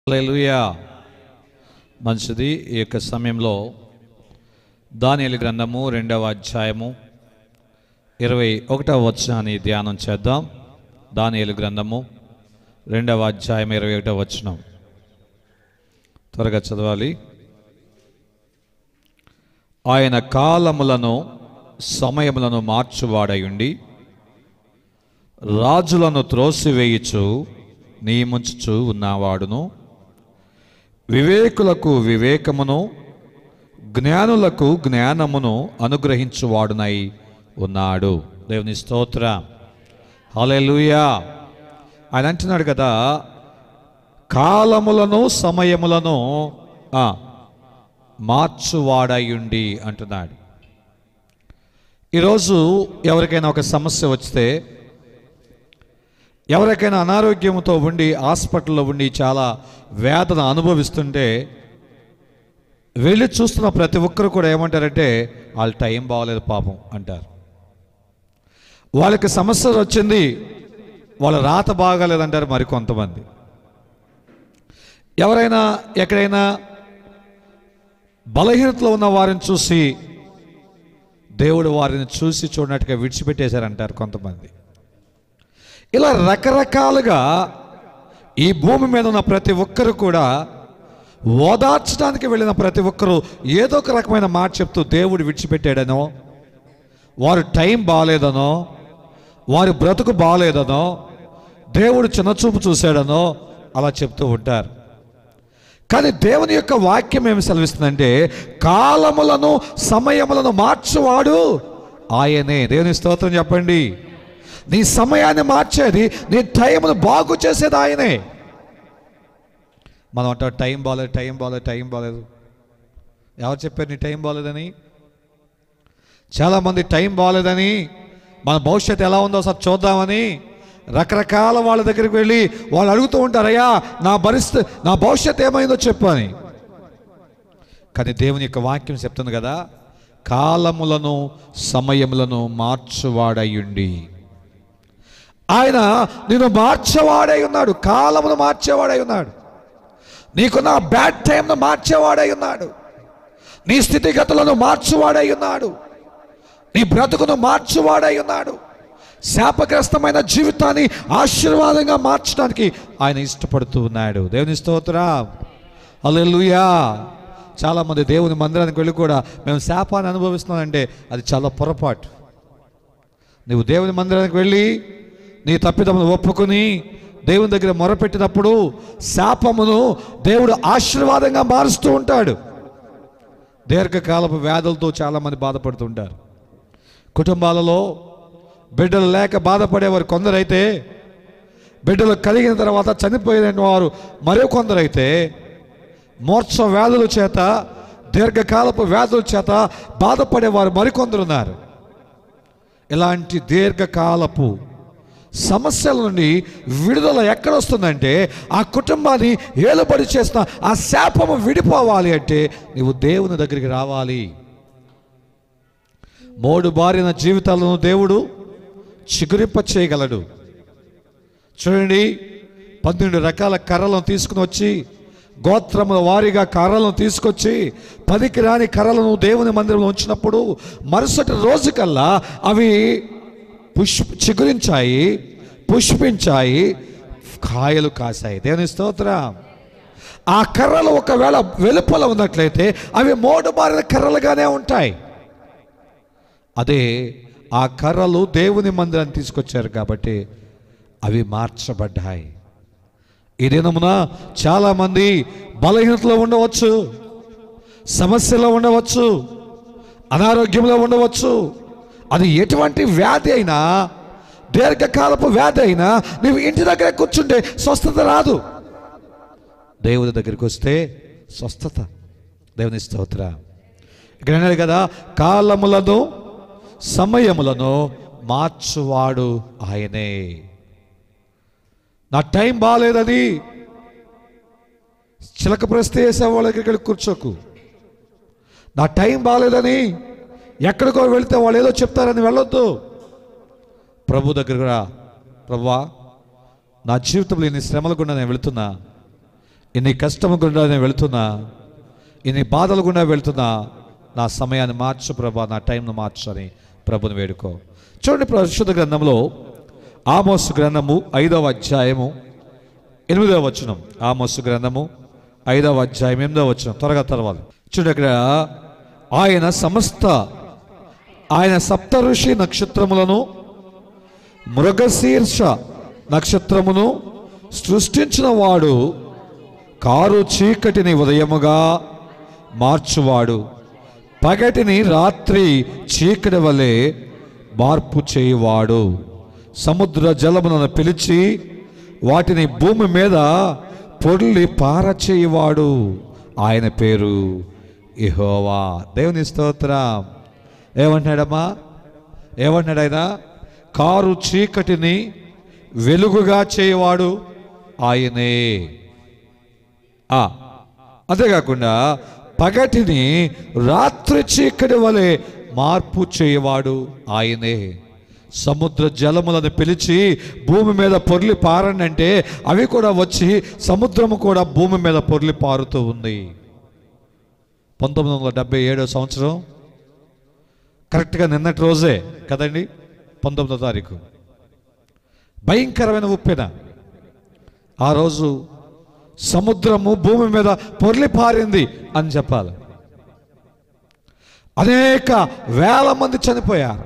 హల్లెలూయా మంచిది ఈ యొక్క సమయంలో దానియలు గ్రంథము రెండవ అధ్యాయము ఇరవై ఒకటవ వచనాన్ని ధ్యానం చేద్దాం దానియలు గ్రంథము రెండవ అధ్యాయం ఇరవై ఒకటవ వచనం త్వరగా చదవాలి ఆయన కాలములను సమయములను మార్చువాడయుండి రాజులను త్రోసివేయుచు నియమించుచు ఉన్నవాడును వివేకులకు వివేకమును జ్ఞానులకు జ్ఞానమును అనుగ్రహించువాడునై ఉన్నాడు దేవుని స్తోత్ర హల్లెలూయా ఆయన అంటున్నాడు కదా కాలములను సమయములను ఆ, మార్చువాడయుండి అంటున్నాడు ఈరోజు ఎవరికైనా ఒక సమస్య వస్తే ఎవరికైనా అనారోగ్యంతో ఉండి హాస్పిటల్లో ఉండి చాలా వేదన అనుభవిస్తుంటే వెళ్ళి చూస్తున్న ప్రతి ఒక్కరు కూడా ఏమంటారంటే వాళ్ళ టైం బాగలేదు పాపం అంటారు వాళ్ళకి సమస్య వచ్చింది వాళ్ళ రాత బాగాలేదంటారు మరికొంతమంది ఎవరైనా ఎక్కడైనా బలహీనతలో ఉన్న వారిని చూసి దేవుడు వారిని చూసి చూడనట్టుగా విడిచిపెట్టేశారంటారు కొంతమంది ఇలా రకరకాలుగా ఈ భూమి మీద ఉన్న ప్రతి ఒక్కరు కూడా ఓదార్చడానికి వెళ్ళిన ప్రతి ఒక్కరూ ఏదో ఒక రకమైన మాట చెప్తూ దేవుడు విడిచిపెట్టాడనో వారి టైం బాగాలేదనో వారి బ్రతుకు బాగాలేదనో దేవుడు చిన్నచూపు చూశాడనో అలా చెప్తూ ఉంటారు కానీ దేవుని యొక్క వాక్యం ఏమి సెలవిస్తుందంటే కాలములను సమయములను మార్చువాడు ఆయనే దేవుని స్తోత్రం చెప్పండి నీ సమయాన్ని మార్చేది నీ టైంను బాగు చేసేది ఆయనే మనం అంటాం టైం బాగాలేదు టైం బాగాలేదు టైం బాగాలేదు ఎవరు చెప్పారు నీ టైం బాగాలేదని చాలామంది టైం బాగాలేదని మన భవిష్యత్తు ఎలా ఉందో ఒకసారి చూద్దామని రకరకాల వాళ్ళ దగ్గరికి వెళ్ళి వాళ్ళు అడుగుతూ ఉంటారయ్యా నా పరిస్థితి నా భవిష్యత్తు ఏమైందో చెప్పు అని కానీ దేవుని యొక్క వాక్యం చెప్తుంది కదా కాలములను సమయములను మార్చువాడయ్యుండి ఆయన నేను మార్చేవాడై ఉన్నాడు కాలమును మార్చేవాడై ఉన్నాడు నీకున్న బ్యాడ్ టైంను మార్చేవాడై ఉన్నాడు నీ స్థితిగతులను మార్చువాడై ఉన్నాడు నీ బ్రతుకును మార్చువాడై ఉన్నాడు శాపగ్రస్తమైన జీవితాన్ని ఆశీర్వాదంగా మార్చడానికి ఆయన ఇష్టపడుతూ ఉన్నాడు దేవుని స్తోత్ర అల్లెలుయా చాలామంది దేవుని మందిరానికి వెళ్ళి కూడా మేము శాపాన్ని అనుభవిస్తున్నామంటే అది చాలా పొరపాటు నువ్వు దేవుని మందిరానికి వెళ్ళి నీ తప్పిదమును ఒప్పుకొని దేవుని దగ్గర మొరపెట్టినప్పుడు శాపమును దేవుడు ఆశీర్వాదంగా మారుస్తూ ఉంటాడు దీర్ఘకాలపు వ్యాధులతో చాలామంది బాధపడుతుంటారు కుటుంబాలలో బిడ్డలు లేక బాధపడేవారు కొందరైతే బిడ్డలు కలిగిన తర్వాత చనిపోయిన వారు మరో కొందరైతే మోర్చ వ్యాధుల చేత దీర్ఘకాలపు వ్యాధుల చేత బాధపడేవారు మరికొందరున్నారు ఇలాంటి దీర్ఘకాలపు సమస్యల నుండి విడుదల ఎక్కడ వస్తుందంటే ఆ కుటుంబాన్ని ఏలుబడి చేసిన ఆ శాపము విడిపోవాలి అంటే నీవు దేవుని దగ్గరికి రావాలి మోడు బారిన జీవితాలను దేవుడు చిగురింప చేయగలడు చూడండి పన్నెండు రకాల కర్రలను తీసుకుని వచ్చి గోత్రముల వారీగా కర్రలను తీసుకొచ్చి పనికి రాని కర్రలను దేవుని మందిరంలో ఉంచినప్పుడు మరుసటి రోజు కల్లా అవి పుష్ప చిగురించాయి పుష్పించాయి కాయలు కాశాయి దేవుని స్తోత్రం ఆ కర్రలు ఒకవేళ వెలుపల ఉన్నట్లయితే అవి మోడు మారిన కర్రలుగానే ఉంటాయి అదే ఆ కర్రలు దేవుని మందిరాన్ని తీసుకొచ్చారు కాబట్టి అవి మార్చబడ్డాయి ఈ దినమున చాలామంది బలహీనతలో ఉండవచ్చు సమస్యలో ఉండవచ్చు అనారోగ్యంలో ఉండవచ్చు అది ఎటువంటి వ్యాధి అయినా దీర్ఘకాలపు వ్యాధి అయినా నువ్వు ఇంటి దగ్గర కూర్చుంటే స్వస్థత రాదు దేవుని దగ్గరికి వస్తే స్వస్థత దేవుని స్తోత్ర ఇక్కడ అన్నాడు కదా కాలములను సమయములను మార్చువాడు ఆయనే నా టైం బాగాలేదని చిలక ప్రస్తే వేసే వాళ్ళ దగ్గరికి వెళ్ళి కూర్చోకు నా టైం బాగాలేదని ఎక్కడికో వెళితే వాళ్ళు ఏదో చెప్తారని వెళ్ళొద్దు ప్రభు దగ్గర రా ప్రభువా నా జీవితంలో ఎన్ని శ్రమల గుండా నేను వెళుతున్నా ఇన్ని కష్టము గుండా నేను వెళుతున్నా ఇన్ని బాధలు గుండా వెళుతున్నా నా సమయాన్ని మార్చు ప్రభా నా టైంను మార్చు అని ప్రభుని వేడుకో చూడండి పరిశుద్ధ గ్రంథంలో ఆమోస్ గ్రంథము ఐదవ అధ్యాయము ఎనిమిదవ వచనం ఆమోస్ గ్రంథము ఐదవ అధ్యాయం ఎనిమిదవ వచనం త్వరగా తెరవాలి చూడండి అక్కడ ఆయన సమస్త ఆయన సప్త ఋషి నక్షత్రములను మృగశీర్ష నక్షత్రమును సృష్టించిన వాడు కారు చీకటిని ఉదయముగా మార్చువాడు పగటిని రాత్రి చీకటి వలె మార్పు చేయువాడు సముద్ర జలములను పిలిచి వాటిని భూమి మీద పొర్లి పారచేయువాడు ఆయన పేరు ఇహోవా దేవుని స్తోత్రం ఏమంటున్నాడమ్మా ఏమంటున్నాడు ఆయన కారు చీకటిని వెలుగుగా చేయవాడు ఆయనే ఆ, అంతేకాకుండా పగటిని రాత్రి చీకటి వలె మార్పు చేయవాడు ఆయనే సముద్ర జలములను పిలిచి భూమి మీద పొర్లి పారండి అంటే అవి కూడా వచ్చి సముద్రము కూడా భూమి మీద పొర్లి పారుతూ ఉంది పంతొమ్మిది వందల డెబ్బై ఏడో సంవత్సరం కరెక్ట్గా నిన్నటి రోజే కదండి పంతొమ్మిదో తారీఖు భయంకరమైన ఉప్పెన ఆ రోజు సముద్రము భూమి మీద పొర్లి పారింది అని చెప్పాలి అనేక వేల మంది చనిపోయారు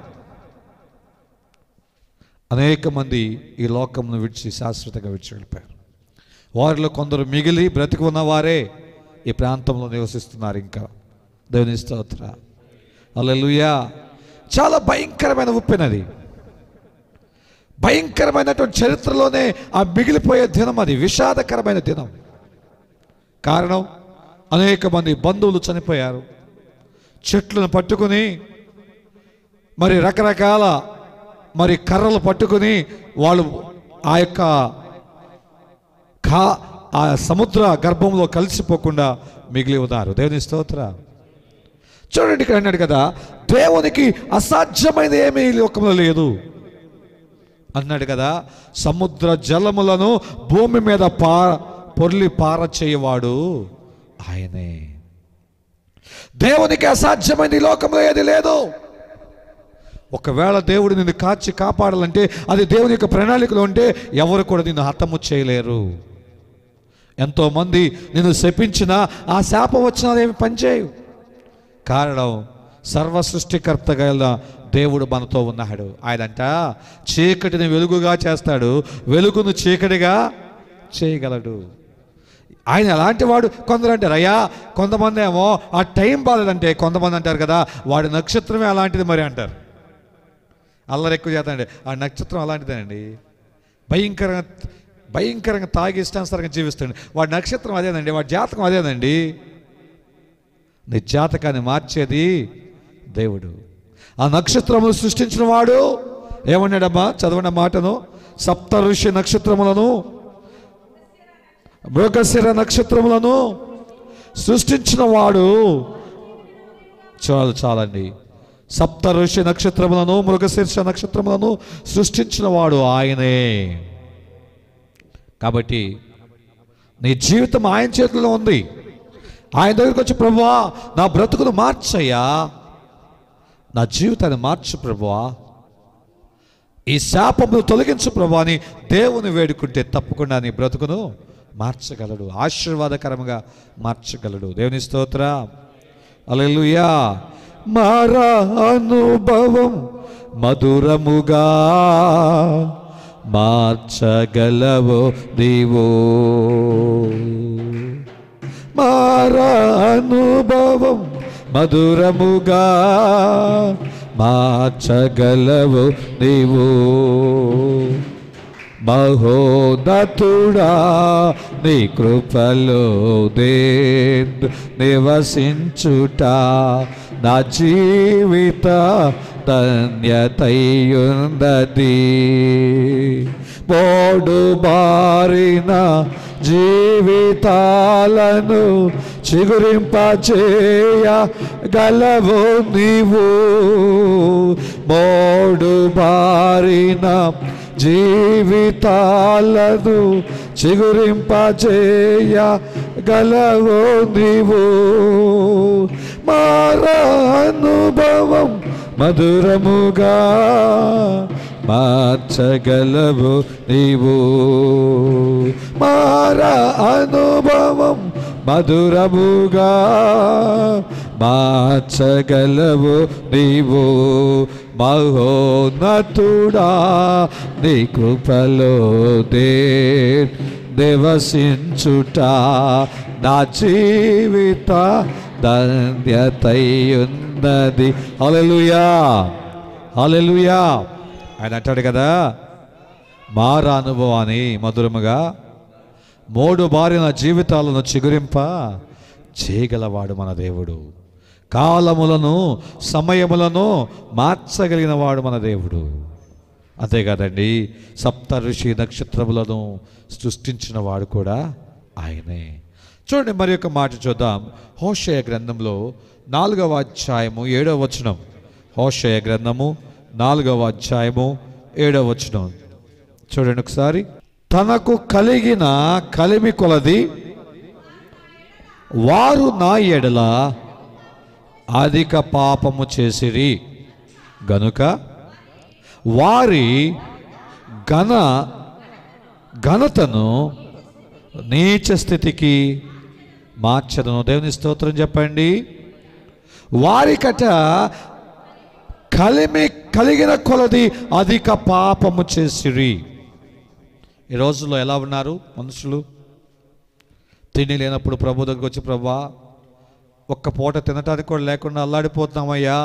అనేక మంది ఈ లోకమును విడిచి శాశ్వతంగా విడిచి వెళ్ళిపోయారు వారిలో కొందరు మిగిలి బ్రతికి ఉన్న వారే ఈ ప్రాంతంలో నివసిస్తున్నారు ఇంకా దేవుని స్తోత్ర అల్లెలుయా చాలా భయంకరమైన ఉప్పెనది భయంకరమైనటువంటి చరిత్రలోనే ఆ మిగిలిపోయే దినం అది విషాదకరమైన దినం కారణం అనేక మంది బంధువులు చనిపోయారు చెట్లను పట్టుకుని మరి రకరకాల మరి కర్రలు పట్టుకుని వాళ్ళు ఆ యొక్క కా ఆ సముద్ర గర్భంలో కలిసిపోకుండా మిగిలి ఉన్నారు దేవుని స్తోత్ర చూడండి ఇక్కడ అన్నాడు కదా దేవునికి అసాధ్యమైనది ఏమీ ఈ లోకంలో లేదు అన్నాడు కదా సముద్ర జలములను భూమి మీద పా పొర్లి పార చేయవాడు ఆయనే దేవునికి అసాధ్యమైనది ఈ లోకంలో ఏది లేదు ఒకవేళ దేవుడు నిన్ను కాచి కాపాడాలంటే అది దేవుని యొక్క ప్రణాళికలో ఉంటే ఎవరు కూడా నిన్ను హతము చేయలేరు ఎంతోమంది నిన్ను శపించినా ఆ శాపం వచ్చినా అదేమి పనిచేయు కారణం సర్వ సృష్టికర్తగా ఉన్న దేవుడు మనతో ఉన్నాడు ఆయనంట చీకటిని వెలుగుగా చేస్తాడు వెలుగును చీకటిగా చేయగలడు ఆయన ఎలాంటి వాడు కొందరు అంటారు అయ్యా కొంతమంది ఏమో ఆ టైం బాలేదంటే కొంతమంది అంటారు కదా వాడి నక్షత్రమే అలాంటిది మరి అంటారు అల్లరి ఎక్కువ చేస్తాండి ఆ నక్షత్రం అలాంటిదేనండి భయంకరంగా భయంకరంగా తాగి ఇష్టానుసారంగా జీవిస్తాడు వాడి నక్షత్రం అదేనండి వాడి జాతకం అదేనండి నీ జాతకాన్ని మార్చేది దేవుడు ఆ నక్షత్రములు సృష్టించిన వాడు ఏమన్నాడమ్మా చదవండి ఆ మాటను సప్త ఋషి నక్షత్రములను మృగశిర నక్షత్రములను సృష్టించిన వాడు చాలు చాలండి సప్త ఋషి నక్షత్రములను మృగశీర్ష నక్షత్రములను సృష్టించిన వాడు ఆయనే కాబట్టి నీ జీవితం ఆయన చేతిలో ఉంది ఆయన దగ్గరికి వచ్చి ప్రభువా నా బ్రతుకును మార్చయ్యా నా జీవితాన్ని మార్చు ప్రభువా ఈ శాపమును తొలగించు ప్రభు అని దేవుని వేడుకుంటే తప్పకుండా నీ బ్రతుకును మార్చగలడు ఆశీర్వాదకరంగా మార్చగలడు దేవుని స్తోత్ర అలెలుయా మారా అనుభవం మధురముగా మార్చగలవో నీవో మారా అనుభవం మధురముగా మార్చగలవు నీవు మహోదతుడా నీ కృపలో దేందు నివసించుట నా జీవిత ధన్యతయుందది మోడు బారిన జీవితాలను చిగురింపచేయ గలవు నీవు మోడు బారిన జీవితాలను చిగురింపజేయ గలవో నీవు మారానుభవం మధురముగా మార్చగలవు నీవు మారా అనుభవం మధురముగా మార్చగలవు నీవు మహోన్నతుడా నీ కృపలో దే నివసించుట నా జీవిత దండ్యతయున్నది హల్లెలూయా హల్లెలూయా ఆయన అంటాడు కదా మార అనుభవాన్ని మధురముగా మూడు బారిన జీవితాలను చిగురింప చేయగలవాడు మన దేవుడు కాలములను సమయములను మార్చగలిగిన వాడు మన దేవుడు అంతేకాదండి సప్త ఋషి నక్షత్రములను సృష్టించిన వాడు కూడా ఆయనే చూడండి మరి ఒక మాట చూద్దాం హోషయ గ్రంథంలో నాలుగవ అధ్యాయము ఏడవ వచనం హోషయ గ్రంథము నాలుగవ అధ్యాయము ఏడవ వచనం చూడండి ఒకసారి తనకు కలిగిన కలిమి కొలది వారు నా ఎడల అధిక పాపము చేసిరి గనుక వారి ఘన ఘనతను నీచ స్థితికి మార్చదను దేవుని స్తోత్రం చెప్పండి వారికట కలిమి కలిగిన కొలది అధిక పాపము చేసిరి ఈ రోజుల్లో ఎలా ఉన్నారు మనుషులు తిండి లేనప్పుడు ప్రభు దగ్గరికి వచ్చి ప్రభా ఒక్క పూట తినటానికి కూడా లేకుండా అల్లాడిపోతున్నామయ్యా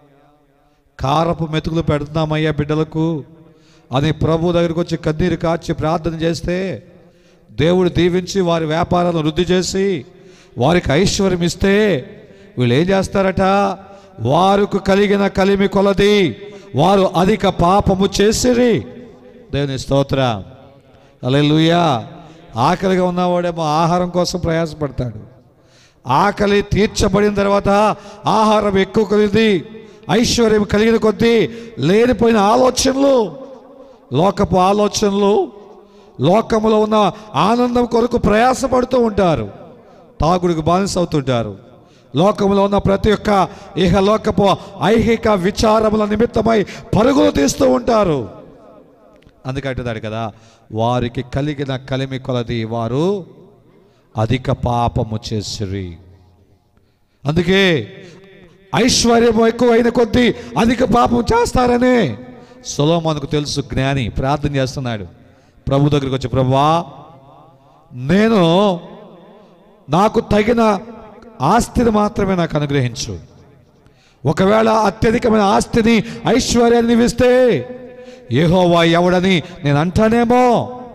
కారపు మెతుకులు పెడుతున్నామయ్యా బిడ్డలకు అని ప్రభు దగ్గరికి వచ్చి కన్నీరు కార్చి ప్రార్థన చేస్తే దేవుడు దీవించి వారి వ్యాపారాలను వృద్ధి చేసి వారికి ఐశ్వర్యం ఇస్తే వీళ్ళు ఏం చేస్తారట వారికి కలిగిన కలిమి కొలది వారు అధిక పాపము చేసిరి దేవుని స్తోత్ర అలెలుయా ఆకలిగా ఉన్నవాడేమో ఆహారం కోసం ప్రయాసపడతాడు ఆకలి తీర్చబడిన తర్వాత ఆహారం ఎక్కువ కలిగింది ఐశ్వర్యం కలిగిన కొద్దీ లేనిపోయిన ఆలోచనలు లోకపు ఆలోచనలు లోకములో ఉన్న ఆనందం కొరకు ప్రయాసపడుతూ ఉంటారు తాగుడికి బానిస అవుతుంటారు లోకంలో ఉన్న ప్రతి ఒక్క ఇహ లోకపు ఐహిక విచారముల నిమిత్తమై పరుగులు తీస్తూ ఉంటారు అందుకంటున్నాడు కదా వారికి కలిగిన కలిమి కొలది వారు అధిక పాపము చేసిరి అందుకే ఐశ్వర్యం ఎక్కువైన కొద్దీ అధిక పాపం చేస్తారని సొలోమానుకు తెలుసు జ్ఞాని ప్రార్థన చేస్తున్నాడు ప్రభు దగ్గరికి వచ్చి ప్రభువా నేను నాకు తగిన ఆస్తిని మాత్రమే నాకు అనుగ్రహించు ఒకవేళ అత్యధికమైన ఆస్తిని ఐశ్వర్యాన్ని ఇస్తే ఏహోవా ఎవడని నేను అంటానేమో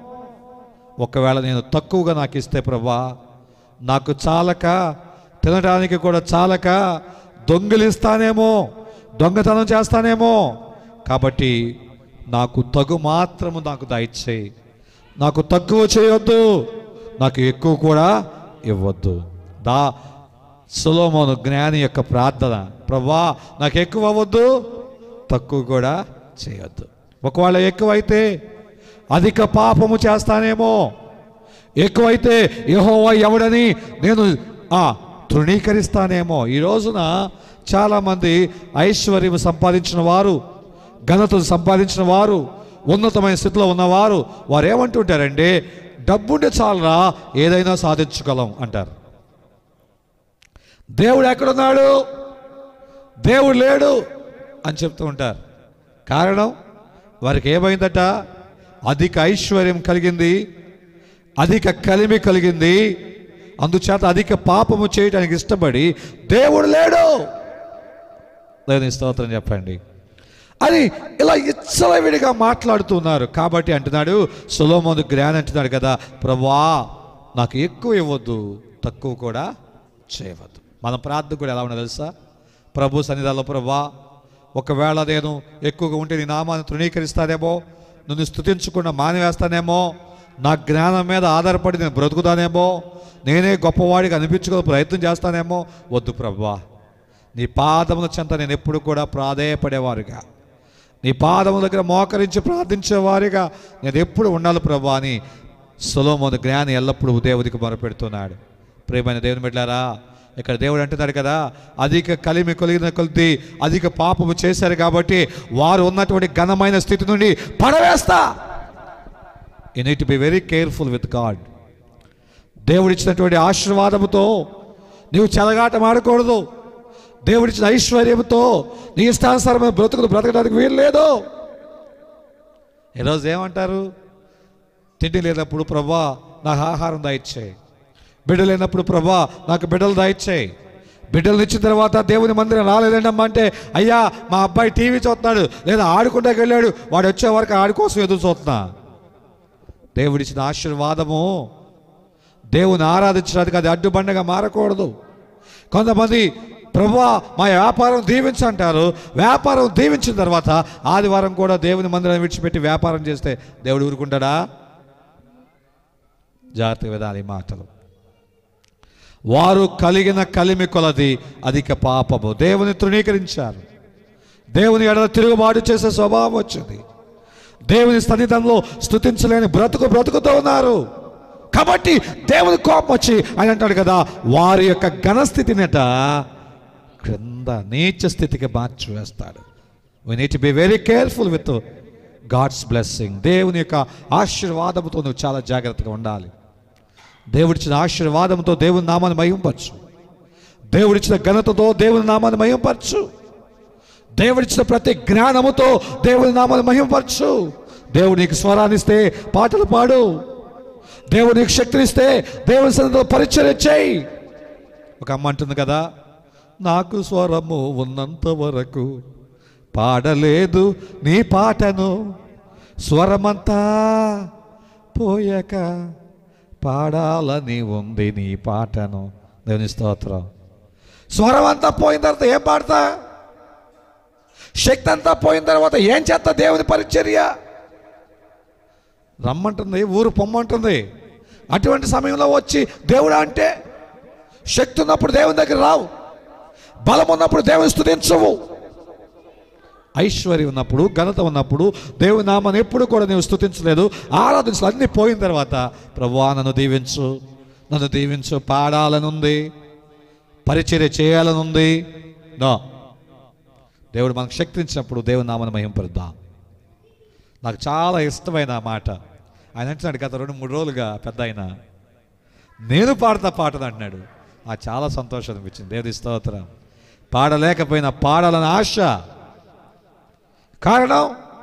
ఒకవేళ నేను తక్కువగా నాకు ఇస్తే ప్రభా నాకు చాలక తినడానికి కూడా చాలక దొంగిలిస్తానేమో దొంగతనం చేస్తానేమో కాబట్టి నాకు తగు మాత్రము నాకు దయచేయి నాకు తక్కువ చేయొద్దు నాకు ఎక్కువ కూడా ఇవ్వద్దు దా సులోమోను జ్ఞాని యొక్క ప్రార్థన ప్రభా నాకు ఎక్కువ అవ్వద్దు తక్కువ కూడా చేయొద్దు ఒకవేళ ఎక్కువైతే అధిక పాపము చేస్తానేమో ఎక్కువైతే యెహోవా ఎవడని నేను ఆ తృణీకరిస్తానేమో ఈ రోజున చాలామంది ఐశ్వర్యం సంపాదించిన వారు ఘనతను సంపాదించిన వారు ఉన్నతమైన స్థితిలో ఉన్నవారు వారు ఏమంటుంటారంటే డబ్బుంటే చాలరా ఏదైనా సాధించగలం అంటారు దేవుడు ఎక్కడున్నాడు దేవుడు లేడు అని చెప్తూ ఉంటారు కారణం వారికి ఏమైందట అధిక ఐశ్వర్యం కలిగింది అధిక కలిమి కలిగింది అందుచేత అధిక పాపము చేయడానికి ఇష్టపడి దేవుడు లేడు దేవుని స్తోత్రం చెప్పండి అని ఇలా ఇచ్చలవిడిగా మాట్లాడుతున్నారు కాబట్టి అంటున్నాడు సులోమోను జ్ఞానం అంటున్నాడు కదా ప్రభా నాకు ఎక్కువ ఇవ్వద్దు తక్కువ కూడా చేయవద్దు మన ప్రార్థన కూడా ఎలా ఉన్నది తెలుసా ప్రభు సన్నిధానంలో ప్రభా ఒకవేళ నేను ఎక్కువగా ఉంటే నీ నామాన్ని తృణీకరిస్తానేమో నిన్ను స్థుతించకుండా మానివేస్తానేమో నా జ్ఞానం మీద ఆధారపడి నేను బ్రతుకుతానేమో నేనే గొప్పవాడికి అనిపించుకునే ప్రయత్నం చేస్తానేమో వద్దు ప్రభా నీ పాదముల చెంత నేను ఎప్పుడు కూడా ప్రాధేయపడేవారుగా నీ పాదముల దగ్గర మోకరించి ప్రార్థించేవారిగా నేను ఎప్పుడు ఉండాలి ప్రభా అని సొలోమోను జ్ఞాని ఎల్లప్పుడూ దేవుడికి మొరపెడుతున్నాడు ప్రేమైన దేవుని బిడ్డారా ఇక్కడ దేవుడు అంటున్నాడు కదా అధిక కలిమి కొలిగిన కొలిది అధిక పాపము చేశారు కాబట్టి వారు ఉన్నటువంటి ఘనమైన స్థితి నుండి పడవేస్తా you need be very careful with God దేవుడిచ్చినటువంటి ఆశీర్వాదముతో నీవు చెలగాటం ఆడకూడదు దేవుడిచ్చిన ఐశ్వర్యముతో నీ ఇష్టానుసారమైన బ్రతుకులు బ్రతకడానికి వీలు లేదు ఈరోజు ఏమంటారు తిండి లేనప్పుడు ప్రభా నాకు ఆహారం దాయిచ్చాయి బిడ్డ లేనప్పుడు ప్రభా నాకు బిడ్డలు దాయిచ్చాయి బిడ్డలు ఇచ్చిన తర్వాత దేవుని మందిరం రాలేదండమ్మా అంటే అయ్యా మా అబ్బాయి టీవీ చూస్తున్నాడు లేదా ఆడుకుంటాకి వెళ్ళాడు వాడు వచ్చే వరకు ఆడి కోసం ఎదురు చూస్తున్నా దేవుడిచ్చిన ఆశీర్వాదము దేవుని ఆరాధించడానికి అది అడ్డుబండగా మారకూడదు కొంతమంది ప్రభా మా వ్యాపారం దీవించంటారు వ్యాపారం దీవించిన తర్వాత ఆదివారం కూడా దేవుని మందిరం విడిచిపెట్టి వ్యాపారం చేస్తే దేవుడు ఊరుకుంటాడా జాగ్రత్త విధాలి మాటలు వారు కలిగిన కలిమి కొలది అధిక పాపము దేవుని తృణీకరించారు దేవుని ఎడల తిరుగుబాటు చేసే స్వభావం వచ్చింది దేవుని సన్నిధంలో స్థుతించలేని బ్రతుకు బ్రతుకుతూ ఉన్నారు కాబట్టి దేవుని కోపం వచ్చి ఆయన అంటాడు కదా వారి యొక్క ఘనస్థితినట క్రింద నీచ స్థితికి మార్చి వేస్తాడు we need be very careful with God's blessing దేవుని యొక్క ఆశీర్వాదంతో నువ్వు చాలా జాగ్రత్తగా ఉండాలి దేవుడిచ్చిన ఆశీర్వాదంతో దేవుని నామాన్ని మహింపరచు దేవుడిచ్చిన ఘనతతో దేవుని నామాన్ని మహింపరచు దేవుడిచ్చిన ప్రతి జ్ఞానముతో దేవుని నామాన్ని మహింపరచు దేవుడు నీకు స్వరాన్నిస్తే పాటలు పాడు దేవుడు నీకు శక్తినిస్తే దేవుని సన్నిధిలో పరిచయం చేయి ఒక అమ్మ అంటుంది కదా నాకు స్వరము ఉన్నంత వరకు పాడలేదు నీ పాటను స్వరమంతా పోయాక పాడాలని ఉంది నీ పాటను దేవుని స్తోత్రం స్వరం అంతా పోయిన తర్వాత ఏం పాడతా శక్తి అంతా పోయిన తర్వాత ఏం చేస్తా దేవుని పరిచర్య రమ్మంటుంది ఊరు పొమ్మంటుంది అటువంటి సమయంలో వచ్చి దేవుడు అంటే శక్తి ఉన్నప్పుడు దేవుని దగ్గర రావు బలం ఉన్నప్పుడు దేవుని స్తుతించవు ఐశ్వర్యం ఉన్నప్పుడు ఘనత ఉన్నప్పుడు దేవుని నామాన్ని ఎప్పుడు కూడా నేను స్తుతించలేదు ఆరాధించలేదు అన్నీ పోయిన తర్వాత ప్రభువా నన్ను దీవించు నన్ను దీవించు పాడాలనుంది పరిచర్య చేయాలనుంది నో దేవుడు మనకు శక్తించినప్పుడు దేవుని నామాన్ని మహింపరుద్దాం నాకు చాలా ఇష్టమైన ఆ మాట ఆయన అంటున్నాడు గత రెండు మూడు రోజులుగా పెద్ద ఆయన నేను పాడతా పాటలు అంటున్నాడు ఆ చాలా సంతోషం అనిపించింది దేవుడి స్తోత్రం పాడలేకపోయినా పాడాలని ఆశ కారణం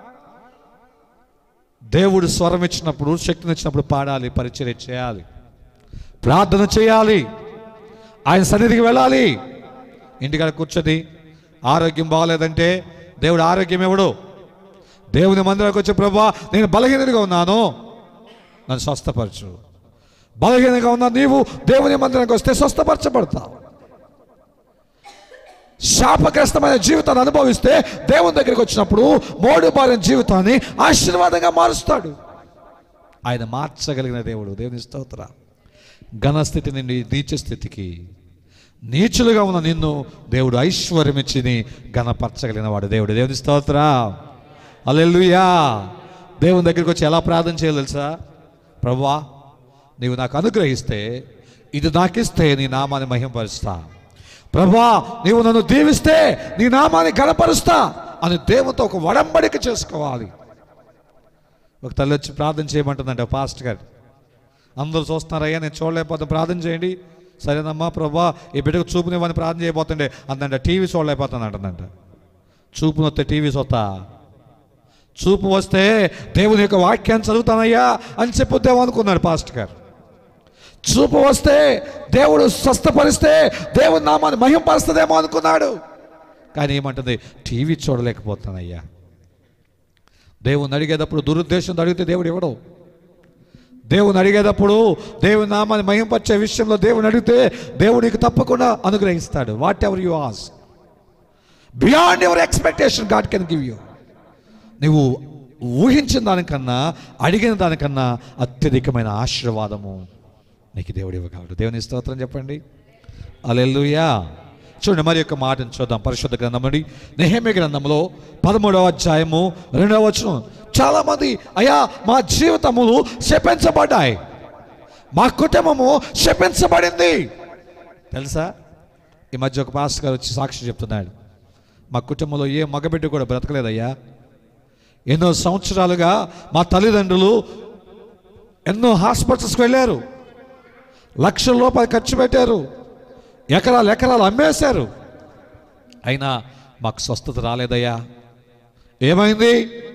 దేవుడు స్వరం ఇచ్చినప్పుడు శక్తిని ఇచ్చినప్పుడు పాడాలి పరిచర్య చేయాలి ప్రార్థన చేయాలి ఆయన సన్నిధికి వెళ్ళాలి ఇంటికాడ కూర్చొని ఆరోగ్యం బాగలేదంటే దేవుడు ఆరోగ్యం ఇవ్వడు దేవుని మందిరానికి వచ్చే ప్రభా నేను బలహీనగా ఉన్నాను నన్ను స్వస్థపరచు బలహీనంగా ఉన్నా నీవు దేవుని మందిరానికి వస్తే స్వస్థపరచబడతావు శాపగ్రస్తమైన జీవితాన్ని అనుభవిస్తే దేవుని దగ్గరికి వచ్చినప్పుడు మోడు బారిన జీవితాన్ని ఆశీర్వాదంగా మారుస్తాడు ఆయన మార్చగలిగిన దేవుడు దేవుని స్తోత్ర ఘనస్థితి నుండి నీచ స్థితికి నీచులుగా ఉన్న నిన్ను దేవుడు ఐశ్వర్యం ఇచ్చి నీ ఘనపరచగలిగిన వాడు దేవుడు దేవుని స్తోత్ర అల్లెలుయా దేవుని దగ్గరికి వచ్చి ఎలా ప్రార్థన చేయాలి తెలుసా ప్రభువా నీవు నాకు అనుగ్రహిస్తే ఇది నాకిస్తే నీ నామాన్ని మహింపరుస్తా ప్రభా నీవు నన్ను దీవిస్తే నీ నామాన్ని గణపరుస్తా అని దేవునితో ఒక వడంబడిక చేసుకోవాలి ఒక తల్లి వచ్చి ప్రార్థన చేయమంటుందంట పాస్ట్ గారు అందరూ చూస్తున్నారయ్యా నేను చూడలేకపోతే ప్రార్థన చేయండి సరేనమ్మా ప్రభా ఈ బిడ్డకు చూపునివ్వని ప్రార్థన చేయబోతుండే అందంట టీవీ చూడలేకపోతాను అంటుందంట చూపు వస్తే టీవీ చూస్తా చూపు వస్తే దేవుని యొక్క వాక్యాన్ని చదువుతానయ్యా అని చెప్పుద్దాం అనుకున్నాడు పాస్ట్ గారు చూపు వస్తే దేవుడు స్వస్థపరిస్తే దేవుని నామాన్ని మహింపరుస్తుందేమో అనుకున్నాడు కానీ ఏమంటుంది టీవీ చూడలేకపోతానయ్యా దేవుని అడిగేటప్పుడు దురుద్దేశంతో అడిగితే దేవుడు ఇవ్వడు దేవుని అడిగేటప్పుడు దేవుని నామాన్ని మహింపరిచే విషయంలో దేవుని అడిగితే దేవుడు నీకు తప్పకుండా అనుగ్రహిస్తాడు whatever you ask beyond your expectation God can give you నువ్వు ఊహించిన దానికన్నా అడిగిన దానికన్నా అత్యధికమైన ఆశీర్వాదము నీకు దేవుడు ఇవ్వగలడు దేవుని స్తోత్రం చెప్పండి అలెల్లుయా చూడండి మరి యొక్క మాటను చూద్దాం పరిశుద్ధ గ్రంథం నుండి నెహమ్య గ్రంథంలో పదమూడవ అధ్యాయము రెండవ వచనం చాలామంది అయ్యా మా జీవితములు శపించబడ్డాయి మా కుటుంబము శపించబడింది తెలుసా ఈ మధ్య ఒక పాస్టర్ గారు వచ్చి సాక్షి చెప్తున్నాడు మా కుటుంబంలో ఏ మగబిడ్డ కూడా బ్రతకలేదయ్యా ఎన్నో సంవత్సరాలుగా మా తల్లిదండ్రులు ఎన్నో హాస్పిటల్స్కి వెళ్ళారు లక్షల రూపాయలు ఖర్చు పెట్టారు ఎకరాలు ఎకరాలు అమ్మేశారు అయినా మాకు స్వస్థత రాలేదయ్యా ఏమైంది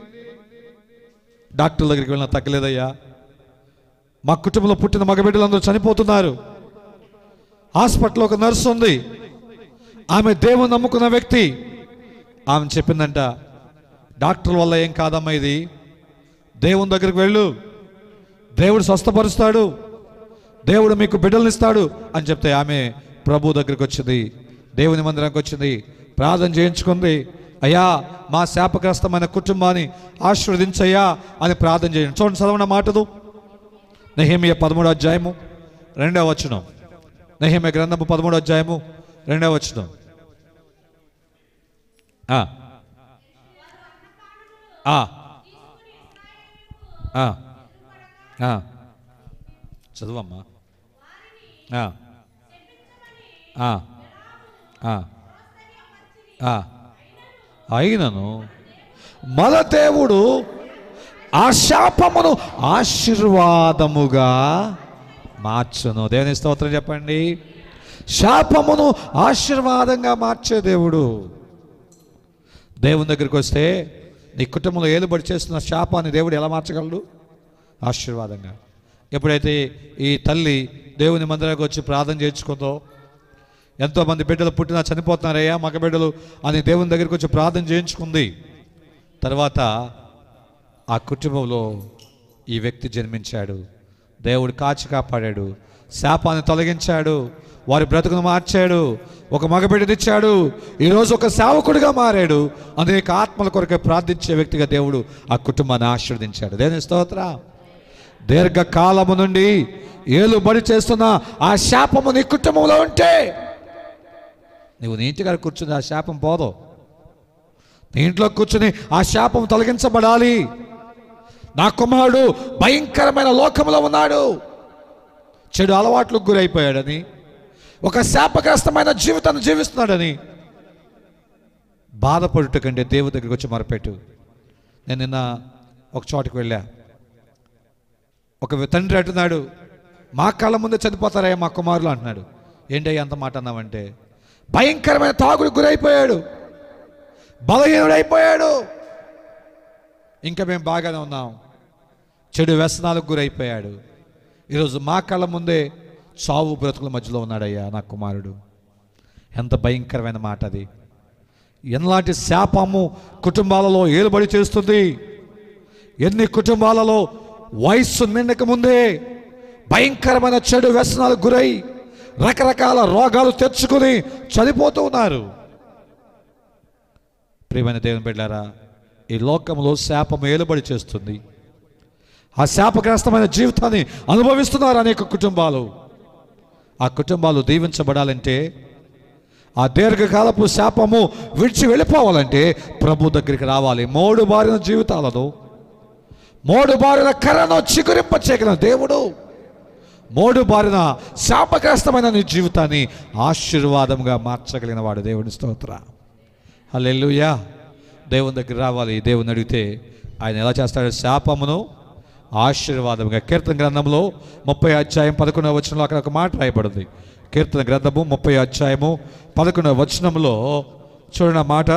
డాక్టర్ దగ్గరికి వెళ్ళినా తగ్గలేదయ్యా మా కుటుంబంలో పుట్టిన మగబిడ్డలందరూ చనిపోతున్నారు హాస్పిటల్లో ఒక నర్సు ఉంది ఆమె దేవుని నమ్ముకున్న వ్యక్తి ఆమె చెప్పిందంట డాక్టర్ వల్ల ఏం కాదమ్మా ఇది దేవుని దగ్గరికి వెళ్ళు దేవుడు స్వస్థపరుస్తాడు దేవుడు మీకు బిడ్డలను ఇస్తాడు అని చెప్తే ఆమె ప్రభు దగ్గరికి వచ్చింది దేవుని మందిరానికి వచ్చింది ప్రార్థన చేయించుకుంది అయ్యా మా శాపగ్రస్తమైన కుటుంబాన్ని ఆశీర్వదించయ్యా అని ప్రార్థన చేయండి చూడండి చదవన మాటదు నెహేమియ పదమూడో అధ్యాయము రెండవ వచనం నెహేమియ గ్రంథము పదమూడో అధ్యాయము రెండవ వచనం ఆ. ఆ. ఆ. ఆ. చదువమ్మా ఆ. ఆ. ఆ. ఆ. అయినను మన దేవుడు ఆ శాపమును ఆశీర్వాదముగా మార్చును దేవుని స్తోత్రం చెప్పండి శాపమును ఆశీర్వాదంగా మార్చే దేవుడు దేవుని దగ్గరికి వస్తే నీ కుటుంబంలో ఏలుబడి చేస్తున్న శాపాన్ని దేవుడు ఎలా మార్చగలడు ఆశీర్వాదంగా ఎప్పుడైతే ఈ తల్లి దేవుని మందిరానికి వచ్చి ప్రార్థన చేయించుకుందో ఎంతోమంది బిడ్డలు పుట్టినా చనిపోతున్నారయ్యా మగ బిడ్డలు అని దేవుని దగ్గరికి వచ్చి ప్రార్థన చేయించుకుంది తర్వాత ఆ కుటుంబంలో ఈ వ్యక్తి జన్మించాడు దేవుడు కాచి కాపాడాడు శాపాన్ని తొలగించాడు వారి బ్రతుకును మార్చాడు ఒక మగబిడ్డనిచ్చాడు ఈరోజు ఒక సేవకుడిగా మారాడు అనేక ఆత్మల కొరకే ప్రార్థించే వ్యక్తిగా దేవుడు ఆ కుటుంబాన్ని ఆశీర్వదించాడు దేవుని స్తోత్ర దీర్ఘకాలము నుండి ఏలుబడి చేస్తున్న ఆ శాపము నీ కుటుంబంలో ఉంటే నువ్వు నీ ఇంటికాడ కూర్చుని ఆ శాపం పోదు నీ ఇంట్లో కూర్చుని ఆ శాపం తొలగించబడాలి నా కుమారుడు భయంకరమైన లోకంలో ఉన్నాడు చెడు అలవాట్లకు గురైపోయాడని ఒక శాపగ్రస్తమైన జీవితాన్ని జీవిస్తున్నాడని బాధపడుట కంటే దేవుడి దగ్గరికి వచ్చి మొరపెట్టు నేను నిన్న ఒక చోటుకు వెళ్ళా ఒక తండ్రి అంటున్నాడు మా కళ్ళ ముందే చనిపోతారయ్యా మా కుమారులు అంటున్నాడు ఏంటయ్యా అంత మాట అన్నావంటే భయంకరమైన తాగుడు గురైపోయాడు బలహీనుడైపోయాడు ఇంకా మేము బాగానే ఉన్నాం చెడు వ్యసనాలకు గురైపోయాడు ఈరోజు మా కళ్ళ ముందే చావు బ్రతుకుల మధ్యలో ఉన్నాడయ్యా నా కుమారుడు ఎంత భయంకరమైన మాట అది ఎలాంటి శాపము కుటుంబాలలో ఏలుబడి చేస్తుంది ఎన్ని కుటుంబాలలో వయస్సు నిండక ముందే భయంకరమైన చెడు వ్యసనాలకు గురై రకరకాల రోగాలు తెచ్చుకుని చనిపోతూ ఉన్నారు ప్రియమైన దేవుని బిడ్డారా ఈ లోకంలో శాపం ఏలుబడి చేస్తుంది ఆ శాపగ్రస్తమైన జీవితాన్ని అనుభవిస్తున్నారు అనేక కుటుంబాలు ఆ కుటుంబాలు దీవించబడాలంటే ఆ దీర్ఘకాలపు శాపము విడిచి వెళ్ళిపోవాలంటే ప్రభు దగ్గరికి రావాలి మోడు బారిన జీవితాలను మోడు బారిన కర్రను చిగురింప చేయగలిగిన దేవుడు మోడు బారిన శాపగ్రస్తమైన నీ జీవితాన్ని ఆశీర్వాదంగా మార్చగలిగిన వాడు దేవుని స్తోత్ర హల్లెలూయా దేవుని దగ్గర రావాలి దేవుని అడిగితే ఆయన ఎలా చేస్తాడు శాపమును ఆశీర్వాదంగా కీర్తన గ్రంథంలో ముప్పై అధ్యాయం పదకొండవ వచనంలో అక్కడ ఒక మాట రాయబడింది కీర్తన గ్రంథము ముప్పై అధ్యాయము పదకొండవ వచనంలో చూడండి ఆ మాట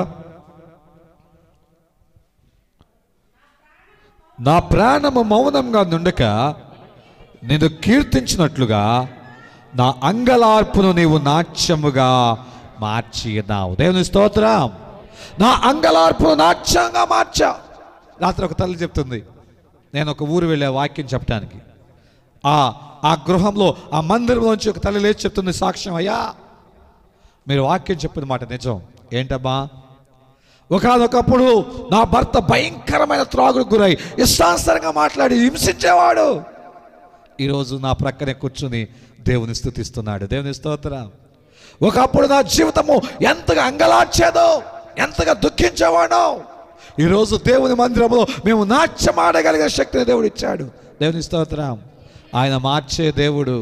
నా ప్రాణము మౌనంగా నుండక నేను కీర్తించినట్లుగా నా అంగలార్పును నీవు నాట్యముగా మార్చినావు దేవుని స్తోత్రం నా అంగలార్పును నాట్యంగా మార్చా రాత్రి ఒక తల్లి చెప్తుంది నేను ఒక ఊరు వెళ్ళే వాక్యం చెప్పడానికి ఆ ఆ గృహంలో ఆ మందిరంలోంచి ఒక తల్లి లేచి చెప్తుంది సాక్ష్యం అయ్యా మీరు వాక్యం చెప్పిన మాట నిజం ఏంటమ్మా ఒకనొకప్పుడు నా భర్త భయంకరమైన త్రాగుడు గురై ఇష్టానుసారంగా మాట్లాడి హింసించేవాడు ఈరోజు నా ప్రక్కనే కూర్చుని దేవుని స్థుతిస్తున్నాడు దేవుని స్తోత్రం ఒకప్పుడు నా జీవితము ఎంతగా అంగలార్చేదో ఎంతగా దుఃఖించేవాడో ఈరోజు దేవుని మందిరంలో మేము నాట్యం ఆడగలిగిన శక్తిని దేవుడు ఇచ్చాడు దేవుని స్తోత్రం ఆయన మార్చే దేవుడు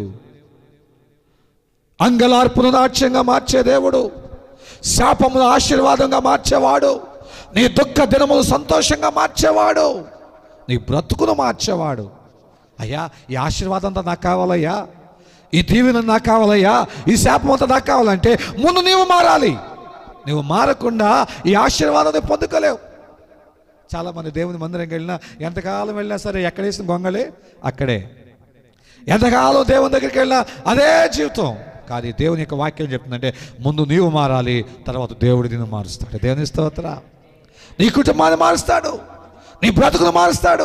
అంగలార్పును నాట్యంగా మార్చే దేవుడు శాపమును ఆశీర్వాదంగా మార్చేవాడు నీ దుఃఖ దినములు సంతోషంగా మార్చేవాడు నీ బ్రతుకును మార్చేవాడు అయ్యా ఈ ఆశీర్వాదం అంతా నాకు కావాలయ్యా ఈ దీవెన నాకు కావాలయ్యా ఈ శాపం అంతా నాకు కావాలంటే ముందు నీవు మారాలి నువ్వు మారకుండా ఈ ఆశీర్వాదం నువ్వు పొందుకోలేవు చాలామంది దేవుని మందిరంకి వెళ్ళినా ఎంతకాలం వెళ్ళినా సరే ఎక్కడ వేసిన గొంగలే అక్కడే ఎంతకాలం దేవుని దగ్గరికి వెళ్ళినా అదే జీవితం కాదు ఈ దేవుని యొక్క వాక్యం చెప్తుందంటే ముందు నీవు మారాలి తర్వాత దేవుడు నిన్ను మారుస్తాడు దేవుని స్తోత్ర నీ కుటుంబాన్ని మారుస్తాడు నీ బ్రతుకును మారుస్తాడు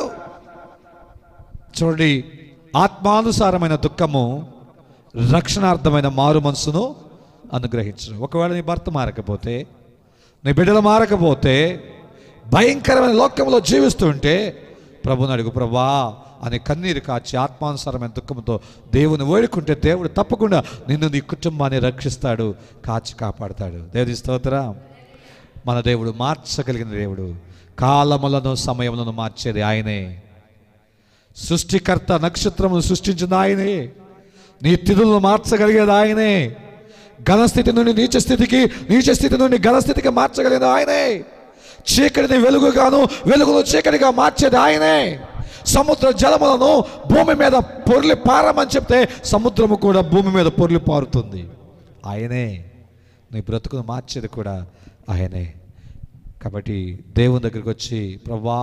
చూడండి ఆత్మానుసారమైన దుఃఖము రక్షణార్థమైన మారు మనసును అనుగ్రహించరు ఒకవేళ నీ భర్త మారకపోతే నీ బిడ్డలు మారకపోతే భయంకరమైన లోకంలో జీవిస్తుంటే ప్రభుని అడుగు ప్రభా అని కన్నీరు కాచి ఆత్మానుసారమైన దుఃఖంతో దేవుని వేడుకుంటే దేవుడు తప్పకుండా నిన్ను నీ కుటుంబాన్ని రక్షిస్తాడు కాచి కాపాడతాడు దేవుని స్తోత్రం మన దేవుడు మార్చగలిగిన దేవుడు కాలములను సమయములను మార్చేది ఆయనే సృష్టికర్త నక్షత్రమును సృష్టించింది ఆయనే నీ తిథులను మార్చగలిగేది ఆయనే ఘనస్థితి నుండి నీచ స్థితికి నీచ స్థితి నుండి ఘనస్థితికి మార్చగలిగేది ఆయనే చీకటిని వెలుగుగాను వెలుగును చీకటిగా మార్చేది ఆయనే సముద్ర జలములను భూమి మీద పొర్లి పారమని చెప్తే సముద్రము కూడా భూమి మీద పొర్లి పారుతుంది ఆయనే నీ బ్రతుకును మార్చేది కూడా ఆయనే కాబట్టి దేవుని దగ్గరికి వచ్చి ప్రభా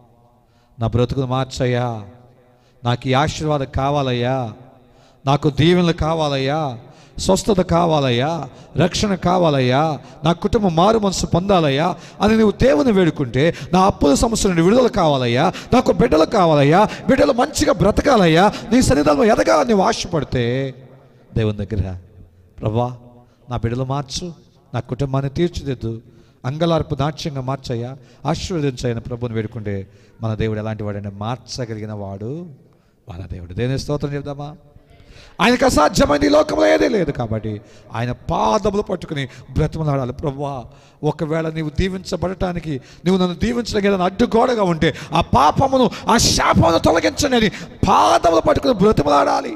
నా బ్రతుకును మార్చయ్యా నాకు ఈ ఆశీర్వాదం కావాలయ్యా నాకు దీవెనలు కావాలయ్యా స్వస్థత కావాలయ్యా రక్షణ కావాలయ్యా నా కుటుంబం మారు మనసు పొందాలయ్యా అని నువ్వు దేవుని వేడుకుంటే నా అప్పుల సమస్య నుండి విడుదల కావాలయ్యా నాకు బిడ్డలు కావాలయ్యా బిడ్డలు మంచిగా బ్రతకాలయ్యా నీ సన్నిధానంలో ఎదగాలని నువ్వు ఆశపడితే దేవుని దగ్గర ప్రభా నా బిడ్డలు మార్చు నా కుటుంబాన్ని తీర్చిదిద్దు అంగలార్పు నాట్యంగా మార్చయ్యా ఆశీర్వదించైన ప్రభుని వేడుకుంటే మన దేవుడు ఎలాంటి వాడైనా మార్చగలిగిన వాడు మన దేవుడు దేని స్తోత్రం చెప్దామా ఆయనకు అసాధ్యమైనది ఈ లోకంలో ఏదీ లేదు కాబట్టి ఆయన పాదములు పట్టుకుని బ్రతిమలాడాలి ప్రభువా ఒకవేళ నీవు దీవించబడటానికి నువ్వు నన్ను దీవించడానికి ఏదైనా అడ్డుగోడగా ఉంటే ఆ పాపమును ఆ శాపమును తొలగించని అని పాదములు పట్టుకుని బ్రతిమలాడాలి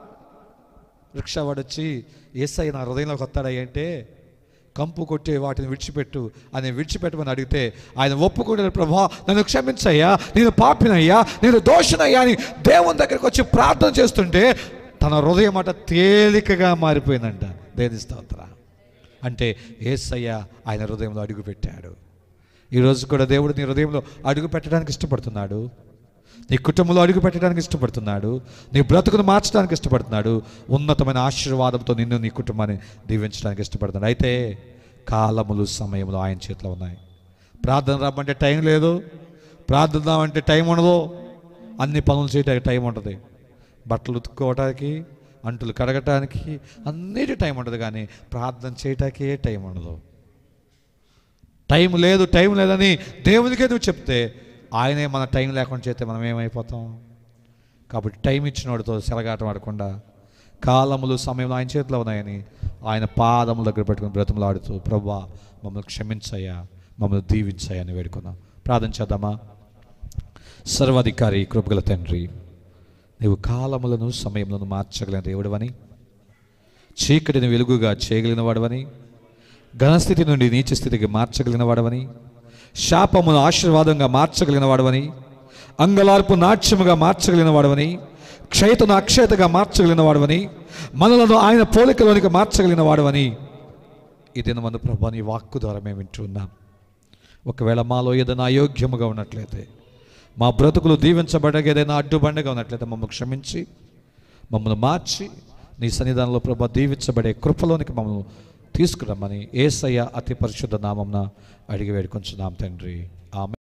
రిక్షావాడు వచ్చి ఏసై నా హృదయంలోకి వస్తాడా అంటే కంపు కొట్టే వాటిని విడిచిపెట్టు అని విడిచిపెట్టమని అడిగితే ఆయన ఒప్పుకుంటే ప్రభా నన్ను క్షమించయ్యా నేను పాపినయ్యా నేను దోషనయ్యా అని దేవుని దగ్గరికి వచ్చి ప్రార్థన చేస్తుంటే తన హృదయం అట తేలికగా మారిపోయిందంట దేని స్తోత్ర అంటే ఏసయ్య ఆయన హృదయంలో అడుగు పెట్టాడు ఈరోజు కూడా దేవుడు నీ హృదయంలో అడుగు పెట్టడానికి ఇష్టపడుతున్నాడు నీ కుటుంబంలో అడుగు పెట్టడానికి ఇష్టపడుతున్నాడు నీ బ్రతుకును మార్చడానికి ఇష్టపడుతున్నాడు ఉన్నతమైన ఆశీర్వాదంతో నిన్ను నీ కుటుంబాన్ని దీవించడానికి ఇష్టపడుతున్నాడు అయితే కాలములు సమయములు ఆయన చేతిలో ఉన్నాయి ప్రార్థన రమ్మంటే టైం లేదు ప్రార్థన అంటే టైం ఉండదు అన్ని పనులు చేయడానికి టైం ఉంటుంది బట్టలు ఉతుక్కోవడానికి అంటులు కడగటానికి అన్నిటి టైం ఉండదు కానీ ప్రార్థన చేయటానికే టైం ఉండదు టైం లేదు టైం లేదని దేవునికే నువ్వు చెప్తే ఆయనే మన టైం లేకుండా చేస్తే మనం ఏమైపోతాం కాబట్టి టైం ఇచ్చినోడితో సెలగాటం ఆడకుండా కాలములు సమయంలో ఆయన చేతిలో ఉన్నాయని ఆయన పాదముల దగ్గర పెట్టుకుని బ్రతుములు ఆడుతూ ప్రభా మమ్మల్ని క్షమించయ్యా మమ్మల్ని దీవించయ్యా అని వేడుకున్నాం ప్రార్థన చేద్దామా సర్వాధికారి కృపగల తండ్రి నీవు కాలములను సమయములను మార్చగలిగిన దేవుడవని చీకటిని వెలుగుగా చేయగలిగిన వాడవని ఘనస్థితి నుండి నీచ స్థితికి మార్చగలిగిన వాడవని శాపమును ఆశీర్వాదంగా మార్చగలిగిన వాడవని అంగలార్పు నాట్యముగా మార్చగలిగిన వాడవని క్షయతను అక్షయతగా మార్చగలిగిన వాడవని మనలను ఆయన పోలికలోనికి మార్చగలిగిన వాడవని ఈ దినమందు ప్రభా నీ వాక్కు ద్వారా మేము వింటున్నాం ఒకవేళ మాలో ఏదైనా అయోగ్యముగా ఉన్నట్లయితే మా బ్రతుకులు దీవించబడగా ఏదైనా అడ్డుబండగా ఉన్నట్లయితే మమ్మల్ని క్షమించి మమ్మల్ని మార్చి నీ సన్నిధానంలో ప్రభా దీవించబడే కృపలోనికి మమ్మల్ని తీసుకురమ్మని ఏసయ్య అతి పరిశుద్ధ నామంన అడిగి వేడుకొంచున్నాం తండ్రి ఆమె